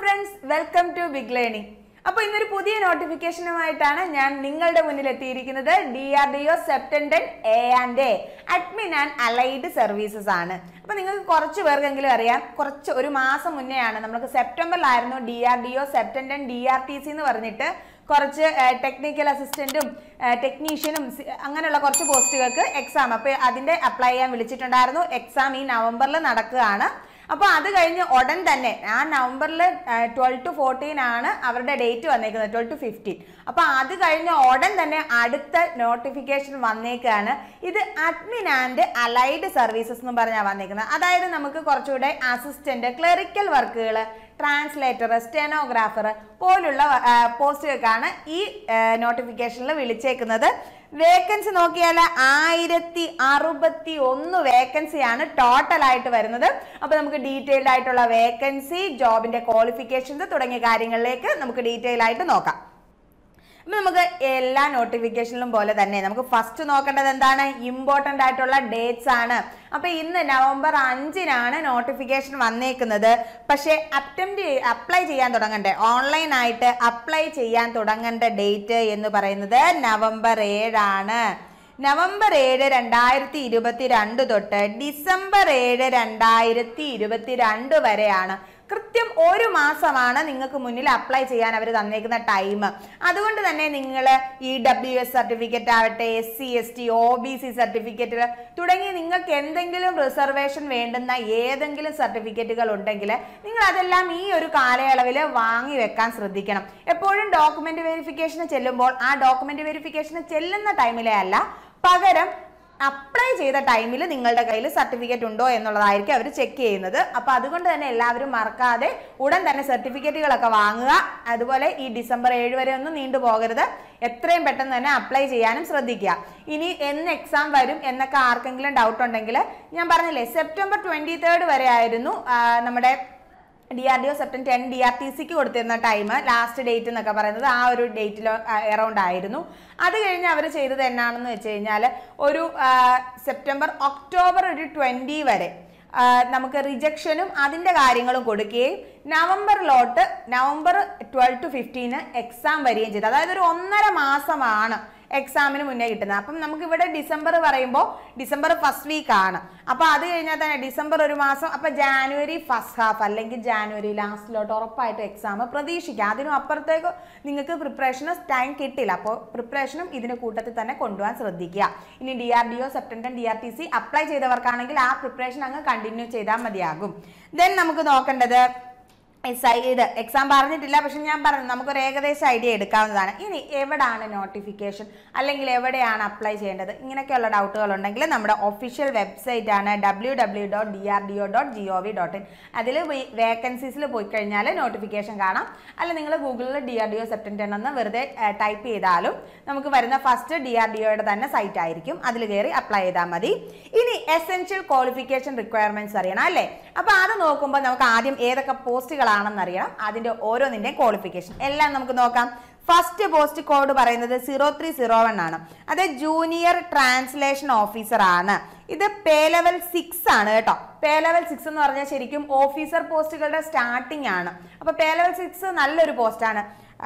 friends welcome to big learning അപ്പോൾ ഇന്നൊരു പുതിയ നോട്ടിഫിക്കേഷനുമായിട്ടാണ് ഞാൻ നിങ്ങളുടെ മുന്നിൽ എത്തിയിരിക്കുന്നത് D R D O CEPTAM ten A and A admin and allied services ആണ് അപ്പോൾ നിങ്ങൾക്ക് കുറച്ച് പേർക്കെങ്കിലും അറിയാം കുറച്ച് ഒരു മാസം മുന്നേ ആണ് നമുക്ക് സെപ്റ്റംബറിലായിരുന്നു D R D O CEPTAM ten D R T C എന്ന് പറഞ്ഞിട്ട് കുറച്ച് ടെക്നിക്കൽ അസിസ്റ്റന്റും ടെക്നീഷ്യനും അങ്ങനെയുള്ള കുറച്ച് പോസ്റ്റുകൾക്ക് എക്സാം അപ്പോൾ അതിന്റെ അപ്ലൈ ചെയ്യാൻ വിളിച്ചിട്ടുണ്ടായിരുന്നു എക്സാം ഈ നവംബറിൽ നടക്കുകയാണ് അപ്പോൾ അത് കഴിഞ്ഞ് ഉടൻ തന്നെ ആ നവംബറിൽ ട്വൽവ് ടു ഫോർട്ടീൻ ആണ് അവരുടെ ഡേറ്റ് വന്നേക്കുന്നത് ട്വൽവ് ടു ഫിഫ്റ്റീൻ അപ്പോൾ അത് കഴിഞ്ഞ് ഉടൻ തന്നെ അടുത്ത നോട്ടിഫിക്കേഷൻ വന്നേക്കാണ് ഇത് അഡ്മിൻ ആൻഡ് അലൈഡ് സർവീസസ് എന്ന് പറഞ്ഞാൽ വന്നേക്കുന്നത് അതായത് നമുക്ക് കുറച്ചുകൂടെ അസിസ്റ്റന്റ് ക്ലറിക്കൽ വർക്കുകൾ ട്രാൻസ്ലേറ്റർ സ്റ്റെനോഗ്രാഫർ പോലുള്ള പോസ്റ്റുകൾക്കാണ് ഈ നോട്ടിഫിക്കേഷനിൽ വിളിച്ചേക്കുന്നത് വേക്കൻസി നോക്കിയാൽ ആയിരത്തി അറുപത്തി ഒന്ന് വേക്കൻസിയാണ് ടോട്ടൽ ആയിട്ട് വരുന്നത് അപ്പൊ നമുക്ക് ഡീറ്റെയിൽഡ് ആയിട്ടുള്ള വേക്കൻസി ജോബിന്റെ ക്വാളിഫിക്കേഷൻസ് തുടങ്ങിയ കാര്യങ്ങളിലേക്ക് നമുക്ക് ഡീറ്റെയിൽ ആയിട്ട് നോക്കാം അപ്പൊ നമുക്ക് എല്ലാ നോട്ടിഫിക്കേഷനിലും പോലെ തന്നെ നമുക്ക് ഫസ്റ്റ് നോക്കേണ്ടത് എന്താണ് ഇമ്പോർട്ടന്റ് ആയിട്ടുള്ള ഡേറ്റ്സ് ആണ് അപ്പൊ ഇന്ന് നവംബർ അഞ്ചിനാണ് നോട്ടിഫിക്കേഷൻ വന്നേക്കുന്നത് പക്ഷേ അറ്റംപ്റ്റ് അപ്ലൈ ചെയ്യാൻ തുടങ്ങണ്ടേ ഓൺലൈൻ ആയിട്ട് അപ്ലൈ ചെയ്യാൻ തുടങ്ങേണ്ട ഡേറ്റ് എന്ന് പറയുന്നത് നവംബർ ഏഴാണ് നവംബർ ഏഴ് രണ്ടായിരത്തി ഇരുപത്തി രണ്ട് തൊട്ട് ഡിസംബർ ഏഴ് രണ്ടായിരത്തി ഇരുപത്തി രണ്ട് വരെയാണ് കൃത്യം ഒരു മാസമാണ് നിങ്ങൾക്ക് മുന്നിൽ അപ്ലൈ ചെയ്യാൻ അവർ തന്നേക്കുന്ന ടൈം അതുകൊണ്ട് തന്നെ നിങ്ങൾ ഇ ഡബ്ല്യു എസ് സർട്ടിഫിക്കറ്റ് ആവട്ടെ S C S T O B C certificate തുടങ്ങി നിങ്ങൾക്ക് എന്തെങ്കിലും റിസർവേഷൻ വേണ്ടുന്ന ഏതെങ്കിലും സർട്ടിഫിക്കറ്റുകൾ ഉണ്ടെങ്കിൽ നിങ്ങൾ അതെല്ലാം ഈ ഒരു കാലയളവിൽ വാങ്ങി വെക്കാൻ ശ്രദ്ധിക്കണം എപ്പോഴും ഡോക്യുമെന്റ് വെരിഫിക്കേഷന് ചെല്ലുമ്പോൾ ആ ഡോക്യുമെന്റ് വെരിഫിക്കേഷന് ചെല്ലുന്ന ടൈമിലെ അല്ല പകരം അപ്ലൈ ചെയ്ത ടൈമിൽ നിങ്ങളുടെ കയ്യിൽ സർട്ടിഫിക്കറ്റ് ഉണ്ടോ എന്നുള്ളതായിരിക്കും അവർ ചെക്ക് ചെയ്യുന്നത് അപ്പൊ അതുകൊണ്ട് തന്നെ എല്ലാവരും മറക്കാതെ ഉടൻ തന്നെ സർട്ടിഫിക്കറ്റുകളൊക്കെ വാങ്ങുക അതുപോലെ ഈ ഡിസംബർ ഏഴ് വരെ ഒന്നും നീണ്ടു പോകരുത് എത്രയും പെട്ടെന്ന് തന്നെ അപ്ലൈ ചെയ്യാനും ശ്രദ്ധിക്കുക ഇനി എന്ന് എക്സാം വരും എന്നൊക്കെ ആർക്കെങ്കിലും ഡൗട്ട് ഉണ്ടെങ്കിൽ ഞാൻ പറഞ്ഞില്ലേ സെപ്റ്റംബർ ട്വന്റി തേർഡ് വരെ ആയിരുന്നു ആ, നമ്മുടെ D R D O CEPTAM ten D R T സിക്ക് കൊടുത്തിരുന്ന ടൈം ലാസ്റ്റ് ഡേറ്റ് എന്നൊക്കെ പറയുന്നത് ആ ഒരു ഡേറ്റിൽ എറൗണ്ട് ആയിരുന്നു അത് കഴിഞ്ഞ് അവർ ചെയ്തത് എന്നാണെന്ന് വെച്ച് കഴിഞ്ഞാൽ ഒരു ആ, സെപ്റ്റംബർ ഒക്ടോബർ ഒരു ട്വൻറ്റി വരെ ആ, നമുക്ക് റിജക്ഷനും അതിൻ്റെ കാര്യങ്ങളും കൊടുക്കുകയും നവംബറിലോട്ട് November twelve to fifteen exam വരികയും ചെയ്തു അതായത് ഒരു ഒന്നര മാസമാണ് എക്സാമിന് മുന്നേ കിട്ടുന്നത് അപ്പം നമുക്ക് ഇവിടെ ഡിസംബർ പറയുമ്പോൾ ഡിസംബർ ഫസ്റ്റ് വീക്ക് ആണ് അപ്പൊ അത് കഴിഞ്ഞാൽ തന്നെ ഡിസംബർ ഒരു മാസം അപ്പൊ ജാനുവരി ഫസ്റ്റ് ഹാഫ് അല്ലെങ്കിൽ ജാനുവരി ലാസ്റ്റിലോട്ട് ഉറപ്പായിട്ട് എക്സാം പ്രതീക്ഷിക്കാം അതിനും അപ്പുറത്തേക്ക് നിങ്ങൾക്ക് പ്രിപ്പറേഷന് ടൈം കിട്ടില്ല അപ്പോൾ പ്രിപ്പറേഷനും ഇതിന്റെ കൂട്ടത്തിൽ തന്നെ കൊണ്ടുപോകാൻ ശ്രദ്ധിക്കുക ഇനി D R D O September D R T C apply ചെയ്തവർക്കാണെങ്കിൽ ആ പ്രിപ്പറേഷൻ അങ്ങ് കണ്ടിന്യൂ ചെയ്താൽ മതിയാകും ദെൻ നമുക്ക് നോക്കേണ്ടത് ഇത് എക്സാം പറഞ്ഞിട്ടില്ല പക്ഷെ ഞാൻ പറഞ്ഞു നമുക്കൊരു ഏകദേശം ഐഡിയ എടുക്കാവുന്നതാണ് ഇനി എവിടാണ് നോട്ടിഫിക്കേഷൻ അല്ലെങ്കിൽ എവിടെയാണ് അപ്ലൈ ചെയ്യേണ്ടത് ഇങ്ങനെയൊക്കെയുള്ള ഡൗട്ടുകൾ ഉണ്ടെങ്കിൽ നമ്മുടെ ഒഫീഷ്യൽ വെബ്സൈറ്റ് ആണ് W W dot D R D O dot G O V dot in അതിൽ വേക്കൻസീസിൽ പോയി കഴിഞ്ഞാൽ നോട്ടിഫിക്കേഷൻ കാണാം അല്ല നിങ്ങൾ ഗൂഗിളിൽ D R D O CEPTAM ten എന്ന് വെറുതെ ടൈപ്പ് ചെയ്താലും നമുക്ക് വരുന്ന ഫസ്റ്റ് ഡി ആർ ഡി ഒയുടെ തന്നെ സൈറ്റ് ആയിരിക്കും അതിൽ കയറി അപ്ലൈ ചെയ്താൽ മതി ഇനി എസെൻഷ്യൽ ക്വാളിഫിക്കേഷൻ റിക്വയർമെന്റ്സ് അറിയണം അല്ലേ അപ്പൊ അത് നോക്കുമ്പോൾ നമുക്ക് ആദ്യം ഏതൊക്കെ പോസ്റ്റുകളാണെന്ന് അറിയണം അതിന്റെ ഓരോന്നിന്റെയും ക്വാളിഫിക്കേഷൻ എല്ലാം നമുക്ക് നോക്കാം ഫസ്റ്റ് പോസ്റ്റ് കോഡ് പറയുന്നത് സീറോ ത്രീ സീറോ വൺ ആണ് അത് ജൂനിയർ ട്രാൻസ്ലേഷൻ ഓഫീസർ ആണ് ഇത് പേ ലെവൽ സിക്സ് ആണ് കേട്ടോ പേ ലെവൽ സിക്സ് എന്ന് പറഞ്ഞാൽ ശരിക്കും ഓഫീസർ പോസ്റ്റുകളുടെ സ്റ്റാർട്ടിംഗ് ആണ് അപ്പൊ പേ ലെവൽ സിക്സ് നല്ലൊരു പോസ്റ്റാണ്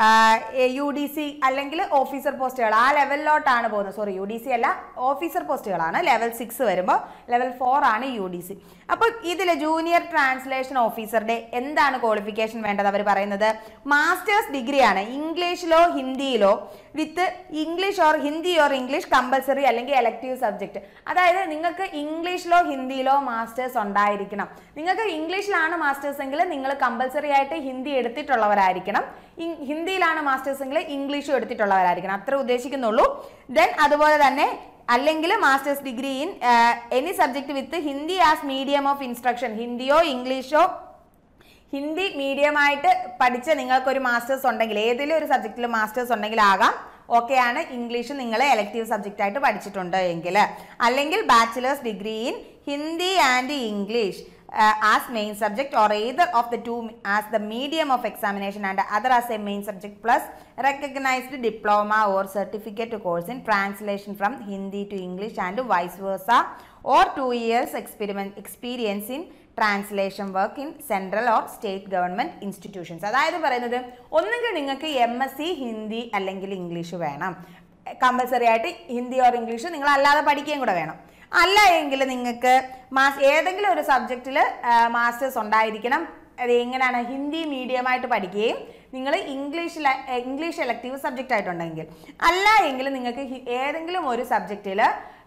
യു ഡി സി അല്ലെങ്കിൽ ഓഫീസർ പോസ്റ്റുകൾ ആ ലെവലിലോട്ടാണ് പോകുന്നത് സോറി യു ഡി സി അല്ല ഓഫീസർ പോസ്റ്റുകളാണ് ലെവൽ സിക്സ് വരുമ്പോൾ ലെവൽ ഫോർ ആണ് യു ഡി സി അപ്പോൾ ഇതിൽ ജൂനിയർ ട്രാൻസ്ലേഷൻ ഓഫീസറുടെ എന്താണ് ക്വാളിഫിക്കേഷൻ വേണ്ടത് അവർ പറയുന്നത് മാസ്റ്റേഴ്സ് ഡിഗ്രിയാണ് ഇംഗ്ലീഷിലോ ഹിന്ദിയിലോ with English or Hindi or English compulsory അല്ലെങ്കിൽ എലക്റ്റീവ് സബ്ജക്റ്റ് അതായത് നിങ്ങൾക്ക് ഇംഗ്ലീഷിലോ ഹിന്ദിയിലോ മാസ്റ്റേഴ്സ് ഉണ്ടായിരിക്കണം നിങ്ങൾക്ക് ഇംഗ്ലീഷിലാണ് മാസ്റ്റേഴ്സ് എങ്കിൽ നിങ്ങൾ കമ്പൽസറി ആയിട്ട് ഹിന്ദി എടുത്തിട്ടുള്ളവരായിരിക്കണം ഇ- ഹിന്ദിയിലാണ് മാസ്റ്റേഴ്സ് എങ്കിൽ ഇംഗ്ലീഷും എടുത്തിട്ടുള്ളവരായിരിക്കണം അത്ര ഉദ്ദേശിക്കുന്നുള്ളൂ ദെൻ അതുപോലെ തന്നെ അല്ലെങ്കിൽ masters degree in any subject with Hindi as medium of instruction ഹിന്ദിയോ ഇംഗ്ലീഷോ ഹിന്ദി മീഡിയമായിട്ട് പഠിച്ച നിങ്ങൾക്കൊരു മാസ്റ്റേഴ്സ് ഉണ്ടെങ്കിൽ ഏതെങ്കിലും ഒരു സബ്ജക്റ്റിൽ മാസ്റ്റേഴ്സ് ഉണ്ടെങ്കിൽ ആകാം ഓക്കെയാണ് ഇംഗ്ലീഷ് നിങ്ങൾ എലക്റ്റീവ് സബ്ജക്റ്റ് ആയിട്ട് പഠിച്ചിട്ടുണ്ട് എങ്കിൽ അല്ലെങ്കിൽ bachelors degree in Hindi and English as main subject or either of the two as the medium of examination and other as a main subject plus recognized diploma or certificate course in translation from Hindi to English and vice versa or two years experiment experience in translation work in central or state government institutions അതായത് പറയുന്നത് ഒന്നുകിൽ നിങ്ങൾക്ക് M S C Hindi അല്ലെങ്കിൽ English വേണം compulsory ആയിട്ട് Hindi or English നിങ്ങൾ അല്ലാതെ പഠിക്കുകയും കൂടെ വേണം അല്ല എങ്കിൽ നിങ്ങൾക്ക് മാസ് ഏതെങ്കിലും ഒരു സബ്ജക്റ്റിൽ മാസ്റ്റേഴ്സ് ഉണ്ടായിരിക്കണം അത് എങ്ങനെയാണ് ഹിന്ദി മീഡിയമായിട്ട് പഠിക്കുകയും നിങ്ങൾ ഇംഗ്ലീഷിൽ ഇംഗ്ലീഷ് എലക്റ്റീവ് സബ്ജക്റ്റ് ആയിട്ടുണ്ടെങ്കിൽ അല്ല എങ്കിൽ നിങ്ങൾക്ക് ഹി- ഏതെങ്കിലും ഒരു സബ്ജക്റ്റിൽ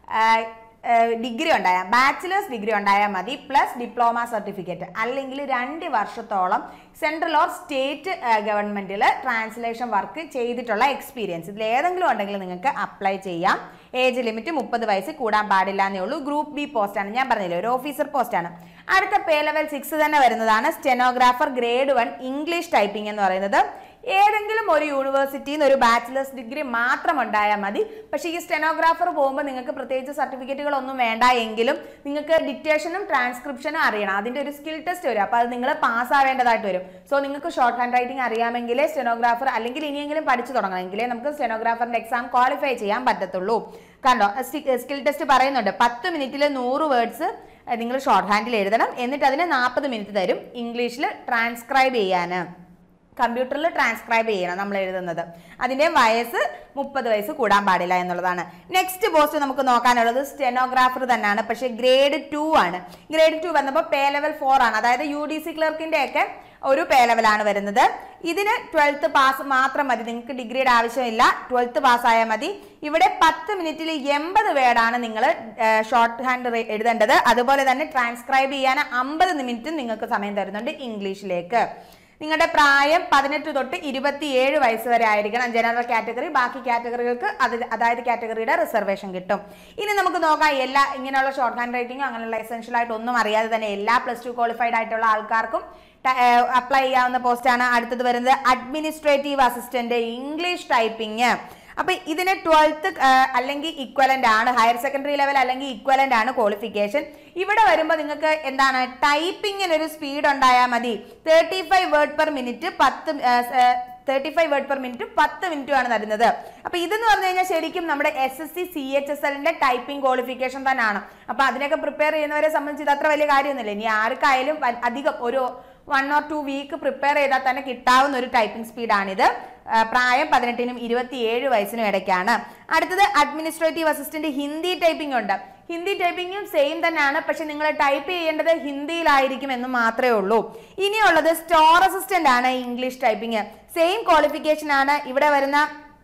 ഡിഗ്രി ഉണ്ടായാൽ ബാച്ചിലേഴ്സ് ഡിഗ്രി ഉണ്ടായാൽ മതി പ്ലസ് ഡിപ്ലോമ സർട്ടിഫിക്കറ്റ് അല്ലെങ്കിൽ രണ്ട് വർഷത്തോളം സെൻട്രൽ ഓർ സ്റ്റേറ്റ് ഗവൺമെന്റിൽ ട്രാൻസ്ലേഷൻ വർക്ക് ചെയ്തിട്ടുള്ള എക്സ്പീരിയൻസ് ഇതിൽ ഏതെങ്കിലും ഉണ്ടെങ്കിൽ നിങ്ങൾക്ക് അപ്ലൈ ചെയ്യാം ഏജ് ലിമിറ്റ് മുപ്പത് വയസ്സ് കൂടാൻ പാടില്ല എന്നേ ഉള്ളൂ ഗ്രൂപ്പ് ബി പോസ്റ്റാണ് ഞാൻ പറഞ്ഞില്ലേ ഒരു ഓഫീസർ പോസ്റ്റാണ് അടുത്ത പേ ലെവൽ സിക്സ് തന്നെ വരുന്നതാണ് stenographer grade one English typing എന്ന് പറയുന്നത് ഏതെങ്കിലും ഒരു യൂണിവേഴ്സിറ്റിയിൽ നിന്ന് ഒരു ബാച്ചിലേഴ്സ് ഡിഗ്രി മാത്രം ഉണ്ടായാൽ മതി പക്ഷേ ഈ സ്റ്റെനോഗ്രാഫർ പോകുമ്പോൾ നിങ്ങൾക്ക് പ്രത്യേകിച്ച് സർട്ടിഫിക്കറ്റുകളൊന്നും വേണ്ട എങ്കിലും നിങ്ങൾക്ക് ഡിറ്റേഷനും ട്രാൻസ്ക്രിപ്ഷനും അറിയണം അതിന്റെ ഒരു സ്കിൽ ടെസ്റ്റ് വരും അപ്പോൾ അത് നിങ്ങൾ പാസ് ആവേണ്ടതായിട്ട് വരും സോ നിങ്ങൾക്ക് ഷോർട്ട് ഹാൻഡ് റൈറ്റിംഗ് അറിയാമെങ്കിലേ സ്റ്റെനോഗ്രാഫർ അല്ലെങ്കിൽ ഇനിയെങ്കിലും പഠിച്ചു തുടങ്ങണമെങ്കിലേ നമുക്ക് സ്റ്റെനോഗ്രാഫറിന്റെ എക്സാം ക്വാളിഫൈ ചെയ്യാൻ പറ്റത്തുള്ളൂ കണ്ടോ സ്കിൽ ടെസ്റ്റ് പറയുന്നുണ്ട് പത്ത് മിനിറ്റിൽ നൂറ് വേർഡ്സ് നിങ്ങൾ ഷോർട്ട് ഹാൻഡിൽ എഴുതണം എന്നിട്ട് അതിന് നാൽപ്പത് മിനിറ്റ് തരും ഇംഗ്ലീഷിൽ ട്രാൻസ്ക്രൈബ് ചെയ്യാൻ കമ്പ്യൂട്ടറിൽ ട്രാൻസ്ക്രൈബ് ചെയ്യണം നമ്മൾ എഴുതുന്നത് അതിന്റെ വയസ്സ് മുപ്പത് വയസ്സ് കൂടാൻ പാടില്ല എന്നുള്ളതാണ് നെക്സ്റ്റ് പോസ്റ്റ് നമുക്ക് നോക്കാനുള്ളത് സ്റ്റെനോഗ്രാഫർ തന്നെയാണ് പക്ഷേ ഗ്രേഡ് ടു ആണ് ഗ്രേഡ് ടു വന്നപ്പോൾ പേ ലെവൽ ഫോർ ആണ് അതായത് യു ഡി സി ക്ലർക്കിന്റെ ഒക്കെ ഒരു പേ ലെവലാണ് വരുന്നത് ഇതിന് ട്വൽത്ത് പാസ് മാത്രം മതി നിങ്ങൾക്ക് ഡിഗ്രിയുടെ ആവശ്യമില്ല ട്വൽത്ത് പാസ് ആയാൽ മതി ഇവിടെ പത്ത് മിനിറ്റിൽ എൺപത് വേർഡാണ് നിങ്ങൾ ഷോർട്ട് ഹാൻഡ് എഴുതേണ്ടത് അതുപോലെ തന്നെ ട്രാൻസ്ക്രൈബ് ചെയ്യാൻ അമ്പത് മിനിറ്റ് നിങ്ങൾക്ക് സമയം തരുന്നുണ്ട് ഇംഗ്ലീഷിലേക്ക് നിങ്ങളുടെ പ്രായം പതിനെട്ട് തൊട്ട് ഇരുപത്തിയേഴ് വയസ്സ് വരെ ആയിരിക്കണം ജനറൽ കാറ്റഗറി ബാക്കി കാറ്റഗറികൾക്ക് അത് അതായത് കാറ്റഗറിയുടെ റിസർവേഷൻ കിട്ടും ഇനി നമുക്ക് നോക്കാം എല്ലാ ഇങ്ങനെയുള്ള ഷോർട്ട് ഹാൻഡ് റൈറ്റിംഗോ അങ്ങനെയുള്ള എസെൻഷ്യൽ ആയിട്ട് ഒന്നും അറിയാതെ തന്നെ എല്ലാ പ്ലസ് ടു ക്വാളിഫൈഡ് ആയിട്ടുള്ള ആൾക്കാർക്കും അപ്ലൈ ചെയ്യാവുന്ന പോസ്റ്റാണ് അടുത്തത് വരുന്നത് അഡ്മിനിസ്ട്രേറ്റീവ് അസിസ്റ്റന്റ് ഇംഗ്ലീഷ് ടൈപ്പിംഗ് അപ്പൊ ഇതിന് ട്വൽത്ത് അല്ലെങ്കിൽ ഇക്വലന്റ് ആണ് ഹയർ സെക്കൻഡറി ലെവൽ അല്ലെങ്കിൽ ഇക്വലന്റ് ആണ് ക്വാളിഫിക്കേഷൻ ഇവിടെ വരുമ്പോൾ നിങ്ങൾക്ക് എന്താണ് ടൈപ്പിങ്ങിന് ഒരു സ്പീഡ് ഉണ്ടായാൽ മതി thirty five word per minute പത്ത് thirty five word per minute പത്ത് മിനിറ്റും ആണ് തരുന്നത് അപ്പൊ ഇതെന്ന് പറഞ്ഞു കഴിഞ്ഞാൽ ശരിക്കും നമ്മുടെ S S C C H S എല്ലിന്റെ ടൈപ്പിംഗ് ക്വാളിഫിക്കേഷൻ തന്നെയാണ് അപ്പൊ അതിനൊക്കെ പ്രിപ്പയർ ചെയ്യുന്നവരെ സംബന്ധിച്ച് ഇത് അത്ര വലിയ കാര്യമൊന്നുമില്ല ഇനി ആർക്കായാലും വ- അധികം ഒരു one or two week prepare ചെയ്താൽ തന്നെ കിട്ടാവുന്ന ഒരു ടൈപ്പിംഗ് സ്പീഡാണിത് ആ, പ്രായം പതിനെട്ടിനും ഇരുപത്തിയേഴ് വയസ്സിനും ഇടയ്ക്കാണ് അടുത്തത് അഡ്മിനിസ്ട്രേറ്റീവ് അസിസ്റ്റന്റ് ഹിന്ദി ടൈപ്പിംഗ് ഉണ്ട് ഹിന്ദി ടൈപ്പിംഗും സെയിം തന്നെയാണ് പക്ഷെ നിങ്ങൾ ടൈപ്പ് ചെയ്യേണ്ടത് ഹിന്ദിയിലായിരിക്കും എന്ന് മാത്രമേ ഉള്ളൂ ഇനിയുള്ളത് സ്റ്റോർ അസിസ്റ്റന്റ് ആണ് ഇംഗ്ലീഷ് ടൈപ്പിംഗ് സെയിം ക്വാളിഫിക്കേഷൻ ആണ് ഇവിടെ വരുന്ന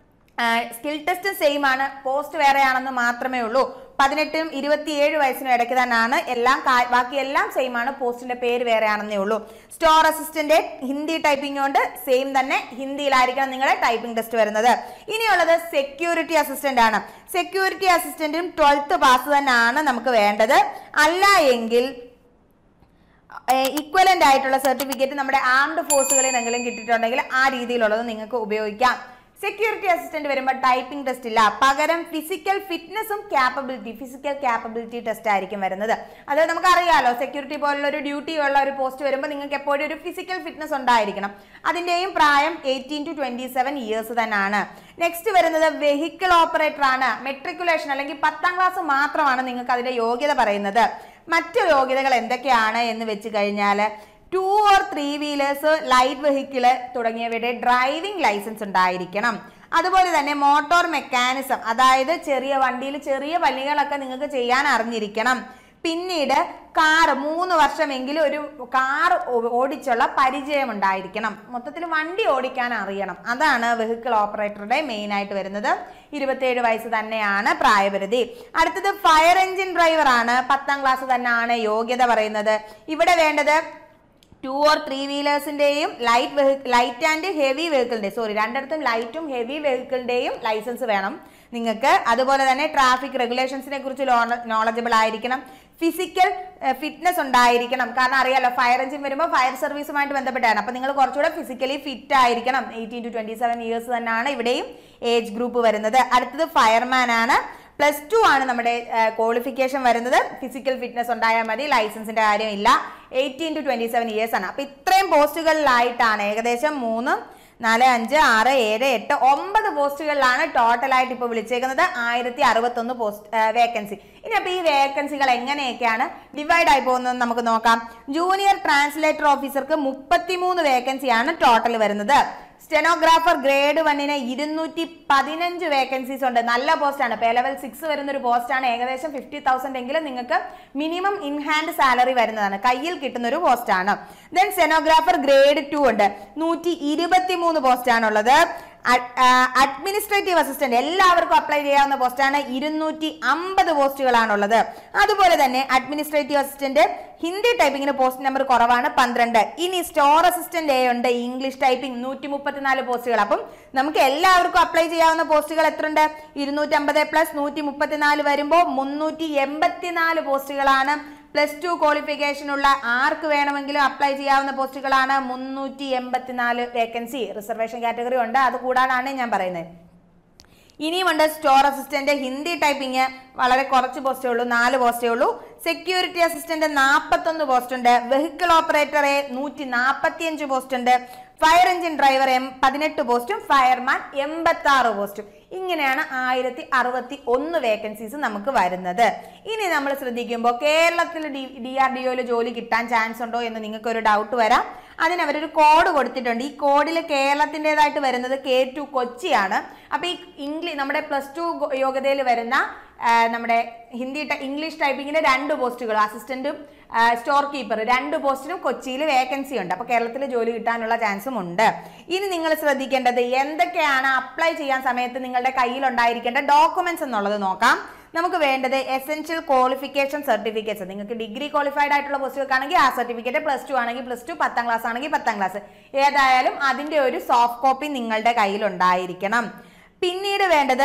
സ്കിൽ ടെസ്റ്റ് സെയിം ആണ് പോസ്റ്റ് വേറെയാണെന്ന് മാത്രമേ ഉള്ളൂ പതിനെട്ടും ഇരുപത്തിയേഴ് വയസ്സിനും ഇടയ്ക്ക് തന്നെയാണ് എല്ലാം കാ- ബാക്കി എല്ലാം സെയിം ആണ് പോസ്റ്റിന്റെ പേര് വേറെയാണെന്നേ ഉള്ളൂ സ്റ്റോർ അസിസ്റ്റന്റ് ഹിന്ദി ടൈപ്പിംഗ് കൊണ്ട് സെയിം തന്നെ ഹിന്ദിയിലായിരിക്കണം നിങ്ങളുടെ ടൈപ്പിംഗ് ടെസ്റ്റ് വരുന്നത് ഇനിയുള്ളത് സെക്യൂരിറ്റി അസിസ്റ്റന്റ് ആണ് സെക്യൂരിറ്റി അസിസ്റ്റന്റും ട്വൽത്ത് പാസ് തന്നെയാണ് നമുക്ക് വേണ്ടത് അല്ല എങ്കിൽ ഈക്വലന്റ് ആയിട്ടുള്ള സർട്ടിഫിക്കറ്റ് നമ്മുടെ ആംഡ് ഫോഴ്സുകളിൽ നിന്നെങ്കിലും കിട്ടിയിട്ടുണ്ടെങ്കിൽ ആ രീതിയിലുള്ളത് നിങ്ങൾക്ക് ഉപയോഗിക്കാം സെക്യൂരിറ്റി അസിസ്റ്റന്റ് വരുമ്പോൾ ടൈപ്പിംഗ് ടെസ്റ്റ് ഇല്ല പകരം ഫിസിക്കൽ ഫിറ്റ്നസും ക്യാപ്പബിലിറ്റി ഫിസിക്കൽ ക്യാപ്പബിലിറ്റി ടെസ്റ്റ് ആയിരിക്കും വരുന്നത് അത് നമുക്കറിയാലോ സെക്യൂരിറ്റി പോലുള്ള ഒരു ഡ്യൂട്ടി ഉള്ള ഒരു പോസ്റ്റ് വരുമ്പോൾ നിങ്ങൾക്ക് എപ്പോഴും ഒരു ഫിസിക്കൽ ഫിറ്റ്നസ് ഉണ്ടായിരിക്കണം അതിന്റെയും പ്രായം eighteen to twenty seven years തന്നെയാണ് നെക്സ്റ്റ് വരുന്നത് വെഹിക്കിൾ ഓപ്പറേറ്റർ ആണ് മെട്രിക്കുലേഷൻ അല്ലെങ്കിൽ പത്താം ക്ലാസ് മാത്രമാണ് നിങ്ങൾക്ക് അതിന്റെ യോഗ്യത പറയുന്നത് മറ്റു യോഗ്യതകൾ എന്തൊക്കെയാണ് എന്ന് വെച്ച് കഴിഞ്ഞാൽ two or three wheelers light vehicle തുടങ്ങിയവയുടെ ഡ്രൈവിംഗ് ലൈസൻസ് ഉണ്ടായിരിക്കണം അതുപോലെ തന്നെ മോട്ടോർ മെക്കാനിസം അതായത് ചെറിയ വണ്ടിയിൽ ചെറിയ പണികളൊക്കെ നിങ്ങൾക്ക് ചെയ്യാൻ അറിഞ്ഞിരിക്കണം പിന്നീട് കാർ മൂന്ന് വർഷമെങ്കിലും ഒരു കാർ ഓടിച്ചുള്ള പരിചയം ഉണ്ടായിരിക്കണം മൊത്തത്തിൽ വണ്ടി ഓടിക്കാൻ അറിയണം അതാണ് വെഹിക്കിൾ ഓപ്പറേറ്ററുടെ മെയിൻ ആയിട്ട് വരുന്നത് ഇരുപത്തിയേഴ് വയസ്സ് തന്നെയാണ് പ്രായപരിധി അടുത്തത് ഫയർ എഞ്ചിൻ ഡ്രൈവർ ആണ് പത്താം ക്ലാസ് തന്നെയാണ് യോഗ്യത പറയുന്നത് ഇവിടെ വേണ്ടത് ടു ഓർ ത്രീ വീലേഴ്സിന്റെയും light vehicle light and heavy വെഹിക്കിളിന്റെ സോറി രണ്ടിടത്തും ലൈറ്റും ഹെവി വെഹിക്കിളിന്റെയും ലൈസൻസ് വേണം നിങ്ങൾക്ക് അതുപോലെ തന്നെ ട്രാഫിക് റെഗുലേഷൻസിനെ കുറിച്ച് നോളജബിൾ ആയിരിക്കണം ഫിസിക്കൽ ഫിറ്റ്നസ് ഉണ്ടായിരിക്കണം കാരണം അറിയാലോ ഫയർ എഞ്ചിൻ വരുമ്പോൾ ഫയർ സർവീസുമായിട്ട് ബന്ധപ്പെട്ടാണ് അപ്പോൾ നിങ്ങൾ കുറച്ചുകൂടെ ഫിസിക്കലി ഫിറ്റ് ആയിരിക്കണം eighteen to twenty seven years തന്നെയാണ് ഇവിടെയും ഏജ് ഗ്രൂപ്പ് വരുന്നത് അടുത്തത് ഫയർമാൻ ആണ് പ്ലസ് ടു ആണ് നമ്മുടെ ക്വാളിഫിക്കേഷൻ വരുന്നത് ഫിസിക്കൽ ഫിറ്റ്നസ് ഉണ്ടായാൽ മതി ലൈസൻസിന്റെ കാര്യമില്ല eighteen to twenty seven years ആണ് അപ്പൊ ഇത്രയും പോസ്റ്റുകളിലായിട്ടാണ് ഏകദേശം മൂന്ന് നാല് അഞ്ച് ആറ് ഏഴ് എട്ട് ഒമ്പത് പോസ്റ്റുകളിലാണ് ടോട്ടലായിട്ട് ഇപ്പോൾ വിളിച്ചേക്കുന്നത് ആയിരത്തി അറുപത്തൊന്ന് പോസ്റ്റ് വേക്കൻസി ഇനി അപ്പോൾ ഈ വേക്കൻസികൾ എങ്ങനെയൊക്കെയാണ് ഡിവൈഡ് ആയി പോകുന്നത് നമുക്ക് നോക്കാം ജൂനിയർ ട്രാൻസ്ലേറ്റർ ഓഫീസർക്ക് മുപ്പത്തിമൂന്ന് വേക്കൻസിയാണ് ടോട്ടൽ വരുന്നത് സ്റ്റെനോഗ്രാഫർ ഗ്രേഡ് വണ്ണിന് ഇരുന്നൂറ്റി പതിനഞ്ച് വേക്കൻസീസ് ഉണ്ട് നല്ല പോസ്റ്റാണ് പേ ലെവൽ സിക്സ് വരുന്ന ഒരു പോസ്റ്റാണ് ഏകദേശം ഫിഫ്റ്റി തൗസൻഡ് എങ്കിലും നിങ്ങൾക്ക് മിനിമം ഇൻ ഹാൻഡ് സാലറി വരുന്നതാണ് കയ്യിൽ കിട്ടുന്ന ഒരു പോസ്റ്റാണ് ദെൻ സ്റ്റെനോഗ്രാഫർ ഗ്രേഡ് ടു ഉണ്ട് നൂറ്റി ഇരുപത്തി മൂന്ന് പോസ്റ്റാണുള്ളത് അഡ്മിനിസ്ട്രേറ്റീവ് അസിസ്റ്റന്റ് എല്ലാവർക്കും അപ്ലൈ ചെയ്യാവുന്ന പോസ്റ്റാണ് ഇരുന്നൂറ്റി അമ്പത് പോസ്റ്റുകളാണുള്ളത് അതുപോലെ തന്നെ അഡ്മിനിസ്ട്രേറ്റീവ് അസിസ്റ്റന്റ് ഹിന്ദി ടൈപ്പിങ്ങിന് പോസ്റ്റ് നമ്പർ കുറവാണ് പന്ത്രണ്ട് ഇനി സ്റ്റോർ അസിസ്റ്റന്റ് എ ഉണ്ട് ഇംഗ്ലീഷ് ടൈപ്പിംഗ് നൂറ്റി മുപ്പത്തിനാല് പോസ്റ്റുകൾ അപ്പം നമുക്ക് എല്ലാവർക്കും അപ്ലൈ ചെയ്യാവുന്ന പോസ്റ്റുകൾ എത്ര ഉണ്ട് ഇരുന്നൂറ്റി അമ്പത് പ്ലസ് നൂറ്റി മുപ്പത്തിനാല് വരുമ്പോൾ മുന്നൂറ്റി എൺപത്തിനാല് പോസ്റ്റുകളാണ് പ്ലസ് ടു ക്വാളിഫിക്കേഷൻ ഉള്ള ആർക്ക് വേണമെങ്കിലും അപ്ലൈ ചെയ്യാവുന്ന പോസ്റ്റുകളാണ് മുന്നൂറ്റി എൺപത്തിനാല് വേക്കൻസി റിസർവേഷൻ കാറ്റഗറി ഉണ്ട് അത് കൂടാതാണ് ഞാൻ പറയുന്നത് ഇനിയുമുണ്ട് സ്റ്റോർ അസിസ്റ്റന്റ് ഹിന്ദി ടൈപ്പിംഗ് വളരെ കുറച്ച് പോസ്റ്റേ ഉള്ളൂ നാല് പോസ്റ്റേ ഉള്ളൂ സെക്യൂരിറ്റി അസിസ്റ്റന്റ് നാൽപ്പത്തൊന്ന് പോസ്റ്റ് ഉണ്ട് വെഹിക്കിൾ ഓപ്പറേറ്റർ എ നൂറ്റി നാൽപ്പത്തിയഞ്ച് പോസ്റ്റ് ഉണ്ട് ഫയർ എഞ്ചിൻ ഡ്രൈവർ എം പതിനെട്ട് പോസ്റ്റും ഫയർമാൻ എൺപത്തി ആറ് പോസ്റ്റും ഇങ്ങനെയാണ് ആയിരത്തി അറുപത്തി ഒന്ന് വേക്കൻസീസ് നമുക്ക് വരുന്നത് ഇനി നമ്മൾ ശ്രദ്ധിക്കുമ്പോൾ കേരളത്തിൽ ഡി ഡി ആർ ഡി ഒയിൽ ജോലി കിട്ടാൻ ചാൻസ് ഉണ്ടോ എന്ന് നിങ്ങൾക്ക് ഒരു ഡൗട്ട് വരാം അതിന് അവരൊരു കോഡ് കൊടുത്തിട്ടുണ്ട് ഈ കോഡിൽ കേരളത്തിൻ്റെതായിട്ട് വരുന്നത് കെ ടു കൊച്ചിയാണ് അപ്പോൾ ഈ ഇംഗ്ലീഷ് നമ്മുടെ പ്ലസ് ടു യോഗ്യതയിൽ വരുന്ന ആ, നമ്മുടെ ഹിന്ദി ട- ഇംഗ്ലീഷ് ടൈപ്പിങ്ങിന് രണ്ട് പോസ്റ്റുകൾ അസിസ്റ്റന്റും സ്റ്റോർ കീപ്പർ രണ്ട് പോസ്റ്റിനും കൊച്ചിയിൽ വേക്കൻസി ഉണ്ട് അപ്പോൾ കേരളത്തിൽ ജോലി കിട്ടാനുള്ള ചാൻസും ഉണ്ട് ഇനി നിങ്ങൾ ശ്രദ്ധിക്കേണ്ടത് എന്തൊക്കെയാണ് അപ്ലൈ ചെയ്യാൻ സമയത്ത് നിങ്ങളുടെ കയ്യിൽ ഉണ്ടായിരിക്കേണ്ട ഡോക്യുമെന്റ്സ് എന്നുള്ളത് നോക്കാം നമുക്ക് വേണ്ടത് എസെൻഷ്യൽ ക്വാളിഫിക്കേഷൻ സർട്ടിഫിക്കറ്റ്സ് നിങ്ങൾക്ക് ഡിഗ്രി ക്വാളിഫൈഡ് ആയിട്ടുള്ള പോസ്റ്റുകൾക്കാണെങ്കിൽ ആ സർട്ടിഫിക്കറ്റ് പ്ലസ് ടു ആണെങ്കിൽ പ്ലസ് ടു പത്താം ക്ലാസ് ആണെങ്കിൽ പത്താം ക്ലാസ് ഏതായാലും അതിന്റെ ഒരു സോഫ്റ്റ് കോപ്പി നിങ്ങളുടെ കയ്യിൽ ഉണ്ടായിരിക്കണം പിന്നീട് വേണ്ടത്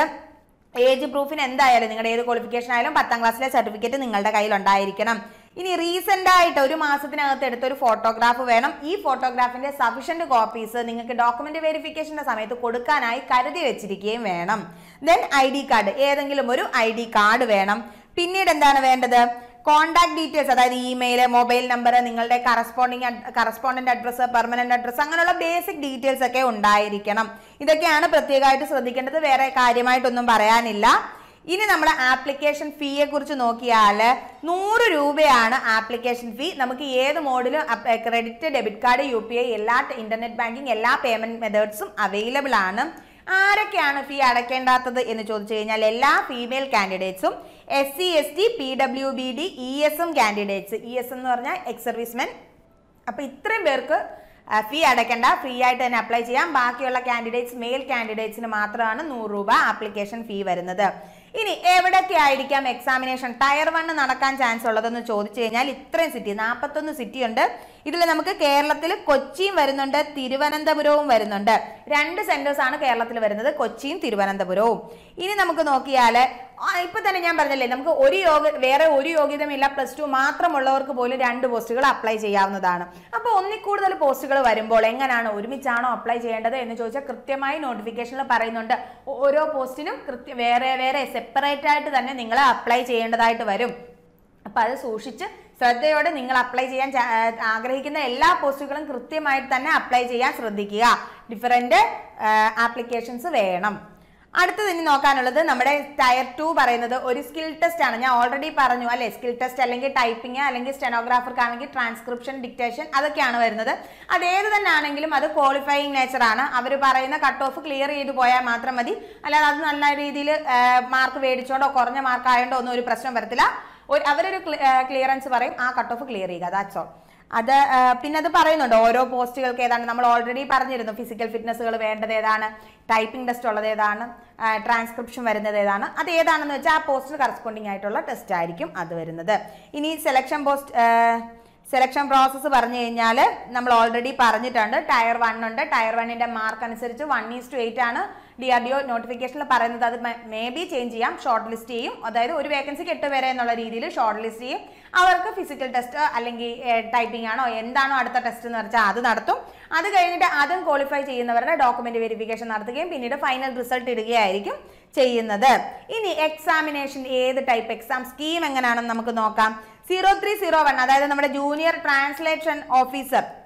ഏജ് പ്രൂഫിന് എന്തായാലും നിങ്ങളുടെ ഏത് ക്വാളിഫിക്കേഷൻ ആയാലും പത്താം ക്ലാസ്സിലെ സർട്ടിഫിക്കറ്റ് നിങ്ങളുടെ കയ്യിൽ ഉണ്ടായിരിക്കണം ഇനി റീസെന്റ് ആയിട്ട് ഒരു മാസത്തിനകത്ത് എടുത്ത ഒരു ഫോട്ടോഗ്രാഫ് വേണം ഈ ഫോട്ടോഗ്രാഫിന്റെ സഫീഷ്യന്റ് കോപ്പീസ് നിങ്ങൾക്ക് ഡോക്യുമെന്റ് വെരിഫിക്കേഷന്റെ സമയത്ത് കൊടുക്കാനായി കരുതി വെച്ചിരിക്കുകയും വേണം ദെൻ ഐ ഡി കാർഡ് ഏതെങ്കിലും ഒരു ഐ ഡി കാർഡ് വേണം പിന്നീട് എന്താണ് വേണ്ടത് കോൺടാക്ട് ഡീറ്റെയിൽസ് അതായത് ഇമെയിൽ മൊബൈൽ നമ്പർ നിങ്ങളുടെ corresponding correspondent address permanent address അങ്ങനെയുള്ള ബേസിക് ഡീറ്റെയിൽസ് ഒക്കെ ഉണ്ടായിരിക്കണം ഇതൊക്കെയാണ് പ്രത്യേകമായിട്ട് ശ്രദ്ധിക്കേണ്ടത് വേറെ കാര്യമായിട്ടൊന്നും പറയാനില്ല ഇനി നമ്മൾ ആപ്ലിക്കേഷൻ ഫീയെ കുറിച്ച് നോക്കിയാൽ നൂറ് രൂപയാണ് ആപ്ലിക്കേഷൻ ഫീ നമുക്ക് ഏത് മോഡിലും credit debit card U P I എല്ലാ ഇന്റർനെറ്റ് ബാങ്കിങ് എല്ലാ പേയ്മെന്റ് മെത്തേഡ്സും അവൈലബിൾ ആണ് ആരൊക്കെയാണ് ഫീ അടയ്ക്കേണ്ടാത്തത് എന്ന് ചോദിച്ചു കഴിഞ്ഞാൽ എല്ലാ ഫീമെയിൽ കാൻഡിഡേറ്റ്സും S C S T P W B D E S M candidates E S എന്ന് പറഞ്ഞാൽ എക്സ് സർവീസ്മെൻ അപ്പൊ ഇത്രയും പേർക്ക് ഫീ അടയ്ക്കേണ്ട ഫ്രീ ആയിട്ട് തന്നെ അപ്ലൈ ചെയ്യാം ബാക്കിയുള്ള കാൻഡിഡേറ്റ്സ് മെയിൽ കാൻഡിഡേറ്റ്സിന് മാത്രമാണ് നൂറ് രൂപ ആപ്ലിക്കേഷൻ ഫീ വരുന്നത് ഇനി എവിടൊക്കെ ആയിരിക്കാം എക്സാമിനേഷൻ ടയർ വണ്ണ് നടക്കാൻ ചാൻസ് ഉള്ളതെന്ന് ചോദിച്ചു കഴിഞ്ഞാൽ ഇത്രയും സിറ്റി നാൽപ്പത്തൊന്ന് സിറ്റി ഉണ്ട് ഇതിൽ നമുക്ക് കേരളത്തിൽ കൊച്ചിയും വരുന്നുണ്ട് തിരുവനന്തപുരവും വരുന്നുണ്ട് രണ്ട് സെന്റേഴ്സ് ആണ് കേരളത്തിൽ വരുന്നത് കൊച്ചിയും തിരുവനന്തപുരവും ഇനി നമുക്ക് നോക്കിയാൽ ഇപ്പൊ തന്നെ ഞാൻ പറഞ്ഞല്ലേ നമുക്ക് ഒരു യോഗ വേറെ ഒരു യോഗ്യതയുമില്ല പ്ലസ് ടു മാത്രമുള്ളവർക്ക് പോലും രണ്ട് പോസ്റ്റുകൾ അപ്ലൈ ചെയ്യാവുന്നതാണ് അപ്പോൾ ഒന്നിൽ കൂടുതൽ പോസ്റ്റുകൾ വരുമ്പോൾ എങ്ങനെയാണ് ഒരുമിച്ചാണോ അപ്ലൈ ചെയ്യേണ്ടത് എന്ന് ചോദിച്ചാൽ കൃത്യമായി നോട്ടിഫിക്കേഷനിൽ പറയുന്നുണ്ട് ഓരോ പോസ്റ്റിനും കൃത്യ വേറെ വേറെ സെപ്പറേറ്റ് ആയിട്ട് തന്നെ നിങ്ങൾ അപ്ലൈ ചെയ്യേണ്ടതായിട്ട് വരും അപ്പൊ അത് സൂക്ഷിച്ച് ശ്രദ്ധയോടെ നിങ്ങൾ അപ്ലൈ ചെയ്യാൻ ചാ- ആഗ്രഹിക്കുന്ന എല്ലാ പോസ്റ്റുകളും കൃത്യമായിട്ട് തന്നെ അപ്ലൈ ചെയ്യാൻ ശ്രദ്ധിക്കുക ഡിഫറെന്റ് ആപ്ലിക്കേഷൻസ് വേണം അടുത്തത് ഇനി നോക്കാനുള്ളത് നമ്മുടെ ടയർ ടു പറയുന്നത് ഒരു സ്കിൽ ടെസ്റ്റ് ആണ് ഞാൻ ഓൾറെഡി പറഞ്ഞു അല്ലെ സ്കിൽ ടെസ്റ്റ് അല്ലെങ്കിൽ ടൈപ്പിംഗ് അല്ലെങ്കിൽ സ്റ്റെനോഗ്രാഫർക്ക് ആണെങ്കിൽ ട്രാൻസ്ക്രിപ്ഷൻ ഡിക്റ്റേഷൻ അതൊക്കെയാണ് വരുന്നത് അത് ഏത് തന്നെ ആണെങ്കിലും അത് ക്വാളിഫയിങ് നേച്ചർ ആണ് അവർ പറയുന്ന കട്ട് ഓഫ് ക്ലിയർ ചെയ്ത് പോയാൽ മാത്രം മതി അല്ലാതെ അത് നല്ല രീതിയിൽ മാർക്ക് മേടിച്ചോണ്ടോ കുറഞ്ഞ മാർക്ക് ആയതുകൊണ്ടോ ഒന്നും ഒരു പ്രശ്നം വരത്തില്ല ഒരു അവരൊരു ക്ലിയറൻസ് പറയും ആ കട്ട് ഓഫ് ക്ലിയർ ചെയ്യുക ദാറ്റ്സ് ഓൾ അത് ആ, പിന്നെ അത് പറയുന്നുണ്ട് ഓരോ പോസ്റ്റുകൾക്ക് ഏതാണ് നമ്മൾ ഓൾറെഡി പറഞ്ഞിരുന്നു ഫിസിക്കൽ ഫിറ്റ്നസ്സുകൾ വേണ്ടത് ഏതാണ് ടൈപ്പിംഗ് ടെസ്റ്റ് ഉള്ളത് ഏതാണ് ട്രാൻസ്ക്രിപ്ഷൻ വരുന്നത് ഏതാണ് അത് ഏതാണെന്ന് വെച്ചാൽ ആ പോസ്റ്റിന് കറസ്പോണ്ടിങ് ആയിട്ടുള്ള ടെസ്റ്റ് ആയിരിക്കും അത് വരുന്നത് ഇനി സെലക്ഷൻ പോസ്റ്റ് സെലക്ഷൻ പ്രോസസ്സ് പറഞ്ഞു കഴിഞ്ഞാൽ നമ്മൾ ഓൾറെഡി പറഞ്ഞിട്ടുണ്ട് ടയർ വൺ ഉണ്ട് ടയർ വണ്ണിന്റെ മാർക്ക് അനുസരിച്ച് വൺ ഈസ് ടു എയ്റ്റ് ആണ് ഡി ആർ ഡി ഒ നോട്ടിഫിക്കേഷനിൽ പറയുന്നത് അത് മേ ബി ചേഞ്ച് ചെയ്യാം ഷോർട്ട് ലിസ്റ്റ് ചെയ്യും അതായത് ഒരു വേക്കൻസിക്ക് എട്ട് പേരെ എന്നുള്ള രീതിയിൽ ഷോർട്ട് ലിസ്റ്റ് ചെയ്യും അവർക്ക് ഫിസിക്കൽ ടെസ്റ്റ് അല്ലെങ്കിൽ ടൈപ്പിംഗ് ആണോ എന്താണോ അടുത്ത ടെസ്റ്റ് എന്ന് വെച്ചാൽ അത് നടത്തും അത് കഴിഞ്ഞിട്ട് അതും ക്വാളിഫൈ ചെയ്യുന്നവരുടെ ഡോക്യുമെന്റ് വെരിഫിക്കേഷൻ നടത്തുകയും പിന്നീട് ഫൈനൽ റിസൾട്ട് ഇടുകയായിരിക്കും ചെയ്യുന്നത് ഇനി എക്സാമിനേഷൻ ഏത് ടൈപ്പ് എക്സാം സ്കീം എങ്ങനെയാണെന്ന് നമുക്ക് നോക്കാം സീറോ ത്രീ സീറോ വൺ അതായത് നമ്മുടെ ജൂനിയർ ട്രാൻസ്ലേഷൻ ഓഫീസർ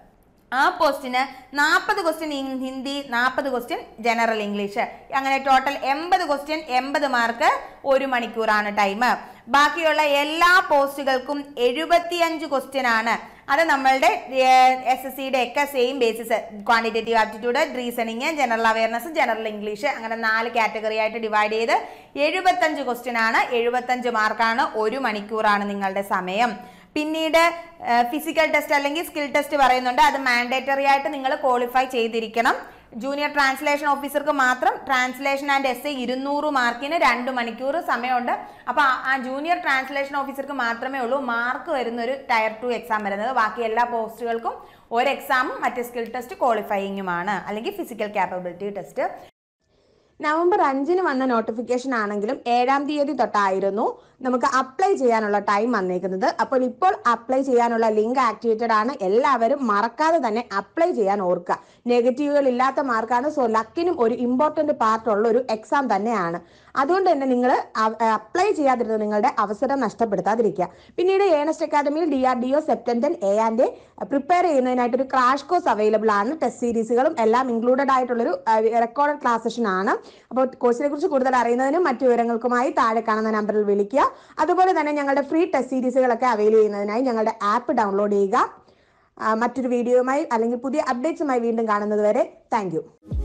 ആ പോസ്റ്റിന് നാൽപ്പത് ക്വസ്റ്റ്യൻ ഹിന്ദി നാൽപ്പത് ക്വസ്റ്റ്യൻ ജനറൽ ഇംഗ്ലീഷ് അങ്ങനെ ടോട്ടൽ എൺപത് ക്വസ്റ്റ്യൻ എൺപത് മാർക്ക് ഒരു മണിക്കൂറാണ് ടൈം ബാക്കിയുള്ള എല്ലാ പോസ്റ്റുകൾക്കും എഴുപത്തിയഞ്ച് ക്വസ്റ്റ്യൻ ആണ് അത് നമ്മളുടെ എസ് എസ് സിയുടെ ഒക്കെ same basis quantitative aptitude reasoning general awareness general English അങ്ങനെ നാല് കാറ്റഗറി ആയിട്ട് ഡിവൈഡ് ചെയ്ത് എഴുപത്തഞ്ച് ക്വസ്റ്റ്യൻ ആണ് എഴുപത്തഞ്ച് മാർക്കാണ് ഒരു മണിക്കൂറാണ് നിങ്ങളുടെ സമയം പിന്നീട് ഫിസിക്കൽ ടെസ്റ്റ് അല്ലെങ്കിൽ സ്കിൽ ടെസ്റ്റ് പറയുന്നുണ്ട് അത് മാൻഡേറ്ററി ആയിട്ട് നിങ്ങൾ ക്വാളിഫൈ ചെയ്തിരിക്കണം ജൂനിയർ ട്രാൻസ്ലേഷൻ ഓഫീസർക്ക് മാത്രം ട്രാൻസ്ലേഷൻ ആൻഡ് എസ് എ ഇരുന്നൂറ് മാർക്കിന് രണ്ട് മണിക്കൂർ സമയമുണ്ട് അപ്പോൾ ആ ജൂനിയർ ട്രാൻസ്ലേഷൻ ഓഫീസർക്ക് മാത്രമേ ഉള്ളൂ മാർക്ക് വരുന്ന ഒരു ടയർ ടു എക്സാം വരുന്നത് ബാക്കി എല്ലാ പോസ്റ്റുകൾക്കും ഒരു എക്സാമും മറ്റേ സ്കിൽ ടെസ്റ്റ് ക്വാളിഫയിങ്ങുമാണ് അല്ലെങ്കിൽ ഫിസിക്കൽ കാപ്പബിലിറ്റി ടെസ്റ്റ് നവംബർ അഞ്ചിന് വന്ന നോട്ടിഫിക്കേഷൻ ആണെങ്കിലും ഏഴാം തീയതി തൊട്ടായിരുന്നു നമുക്ക് അപ്ലൈ ചെയ്യാനുള്ള ടൈം വന്നേക്കുന്നത് അപ്പോൾ ഇപ്പോൾ അപ്ലൈ ചെയ്യാനുള്ള ലിങ്ക് ആക്ടിവേറ്റഡ് ആണ് എല്ലാവരും മറക്കാതെ തന്നെ അപ്ലൈ ചെയ്യാൻ ഓർക്കുക നെഗറ്റീവുകൾ ഇല്ലാത്ത മാർക്കാണ് സോ ലക്കിനും ഒരു ഇമ്പോർട്ടന്റ് പാർട്ട് ഉള്ള ഒരു എക്സാം തന്നെയാണ് അതുകൊണ്ട് തന്നെ നിങ്ങൾ അപ്ലൈ ചെയ്യാതിരുന്നത് നിങ്ങളുടെ അവസരം നഷ്ടപ്പെടുത്താതിരിക്കുക പിന്നീട് ഏണസ്റ്റ് അക്കാദമിയിൽ D R D O CEPTAM ten A and prepare ചെയ്യുന്നതിനായിട്ട് ഒരു ക്രാഷ് കോഴ്സ് അവൈലബിൾ ആണ് ടെസ്റ്റ് സീരീസുകളും എല്ലാം ഇൻക്ലൂഡഡ് ആയിട്ടുള്ളൊരു റെക്കോർഡഡ് ക്ലാസ് സെഷൻ ആണ് അപ്പോൾ കോഴ്സിനെ കുറിച്ച് കൂടുതൽ അറിയുന്നതിനും മറ്റു വിവരങ്ങൾക്കുമായി താഴെ കാണുന്ന നമ്പറിൽ വിളിക്കുക അതുപോലെ തന്നെ ഞങ്ങളുടെ ഫ്രീ ടെസ്റ്റ് സീരീസുകളൊക്കെ അവൈൽ ചെയ്യുന്നതിനായി ഞങ്ങളുടെ ആപ്പ് ഡൗൺലോഡ് ചെയ്യുക ആ, മറ്റൊരു വീഡിയോയുമായി അല്ലെങ്കിൽ പുതിയ അപ്ഡേറ്റ്സുമായി വീണ്ടും കാണുന്നത് വരെ താങ്ക്